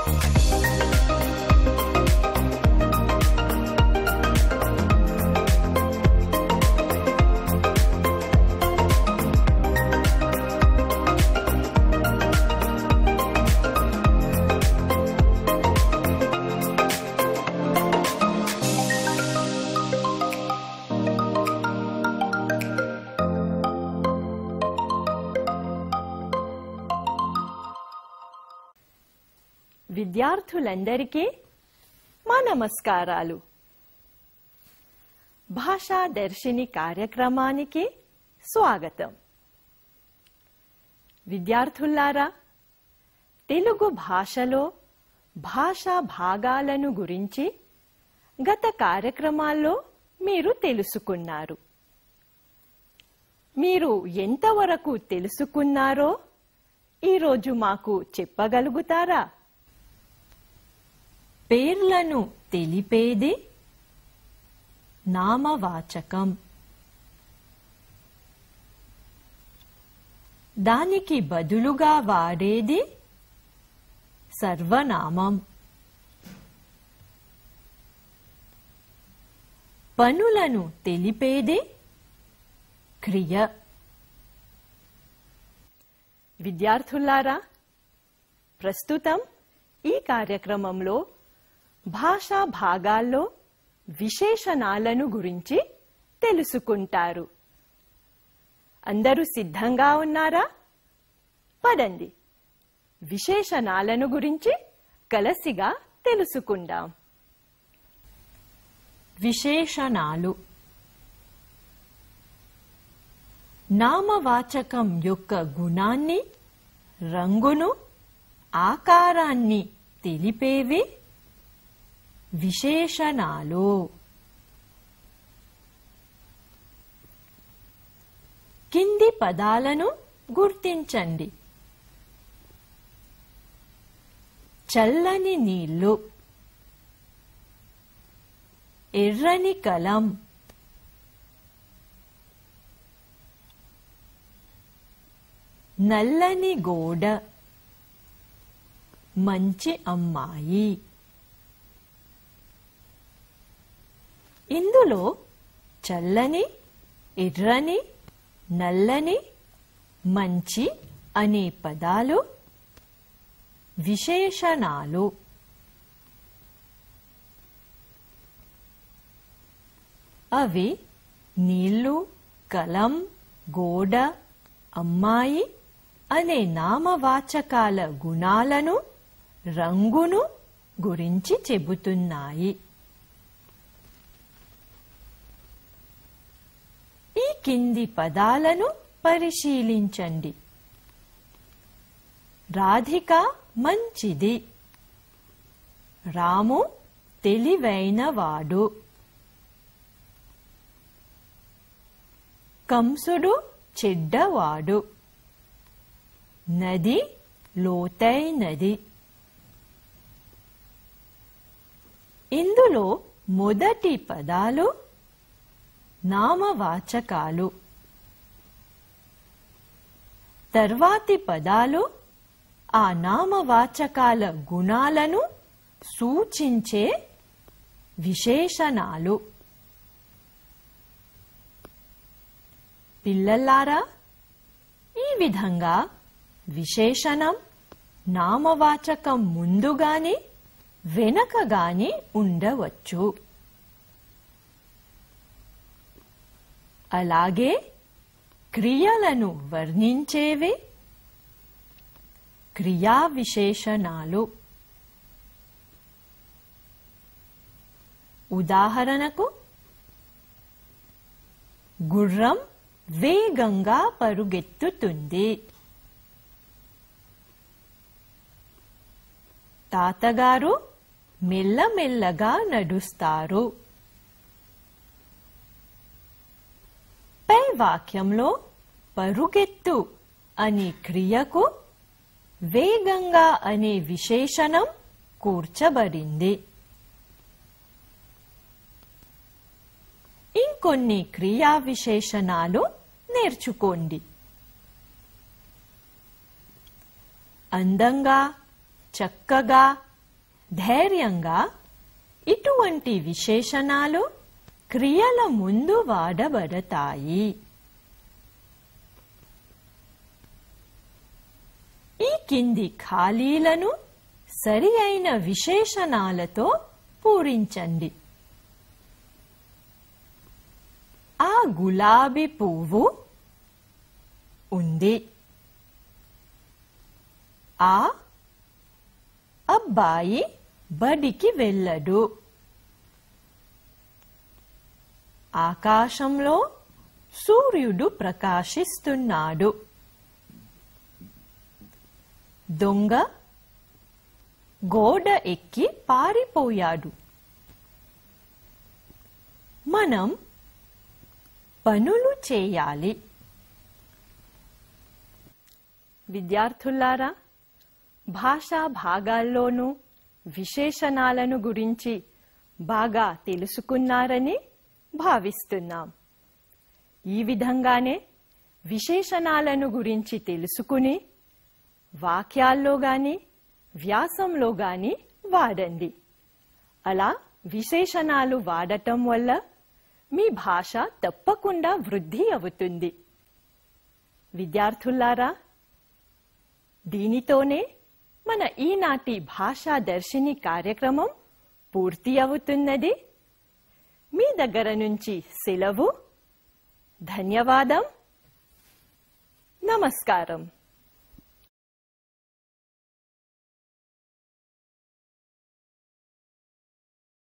విద్యార్థులందరికీ మా నమస్కారాలు భాషా దర్శిని కార్యక్రమానికి స్వాగతం విద్యార్థులారా తెలుగు భాషలో భాషా భాగాలను గురించి గత కార్యక్రమాల్లో మీరు తెలుసుకున్నారు మీరు ఎంతవరకు తెలుసుకున్నారో ఈరోజు మాకు చెప్పగలుగుతారా పేర్లను తెలిపేది నామవాచకం దానికి బదులుగా వాడేది సర్వనామం పనులను తెలిపేది క్రియ విద్యార్థులారా ప్రస్తుతం ఈ కార్యక్రమంలో భాషా భాగాల్లో విశేషణాలను గురించి తెలుసుకుంటారు అందరూ సిద్ధంగా ఉన్నారా పదండి విశేషణాలను గురించి కలసిగా తెలుసుకుందాం విశేషణాలు నామవాచకం యొక్క గుణాన్ని రంగును ఆకారాన్ని తెలిపేవి విశేషణాలు కింది పదాలను గుర్తించండి చల్లని నీళ్లు ఎర్రని కలం నల్లని గోడ మంచి అమ్మాయి ఇందులో చల్లని ఎర్రని నల్లని మంచి అనే పదాలు విశేషణాలు అవి నీళ్లు కలం గోడ అమ్మాయి అనే నామవాచకాల గుణాలను రంగును గురించి చెబుతున్నాయి ఈ కింది పదాలను పరిశీలించండి రాధిక మంచిది రాము తెలివైనవాడు కంసుడు చెడ్డవాడు నది లోతైనది ఇందులో మొదటి పదాలు నామవాచకాలు తర్వాతి పదాలు ఆ నామవాచకాల గుణాలను సూచించే విశేషణాలు పిల్లల్లారా ఈ విధంగా విశేషణం నామవాచకం ముందుగాని వెనకగాని ఉండవచ్చు అలాగే క్రియలను వర్ణించేవి క్రియా విశేషణాలు ఉదాహరణకు గుర్రం వేగంగా పరుగెత్తుతుంది తాతగారు మెల్లమెల్లగా నడుస్తారు పై వాక్యంలో పరుగెత్తు అనే క్రియకు వేగంగా అనే విశేషణం కూర్చబడింది ఇంకొన్ని క్రియా విశేషణాలు నేర్చుకోండి అందంగా చక్కగా ధైర్యంగా ఇటువంటి విశేషణాలు క్రియల ముందు వాడబడతాయి ఈ కింది ఖాళీలను సరి అయిన విశేషణాలతో పూరించండి ఆ గులాబీ పువ్వు ఉంది ఆ అబ్బాయి బడికి వెళ్ళడు ఆకాశంలో సూర్యుడు ప్రకాశిస్తున్నాడు దొంగ గోడ ఎక్కి పారిపోయాడు మనం పనులు చేయాలి విద్యార్థులారా భాషా భాగాల్లోనూ విశేషణాలను గురించి బాగా తెలుసుకున్నారని భావిస్తున్నాం ఈ విధంగానే విశేషణాలను గురించి తెలుసుకుని వాక్యాల్లో గాని వ్యాసంలో గాని వాడండి అలా విశేషణాలు వాడటం వల్ల మీ భాష తప్పకుండా వృద్ధి అవుతుంది విద్యార్థులారా దీనితోనే మన ఈనాటి భాషా దర్శిని కార్యక్రమం పూర్తి అవుతున్నది మీ దగ్గర నుంచి సెలవు ధన్యవాదం నమస్కారం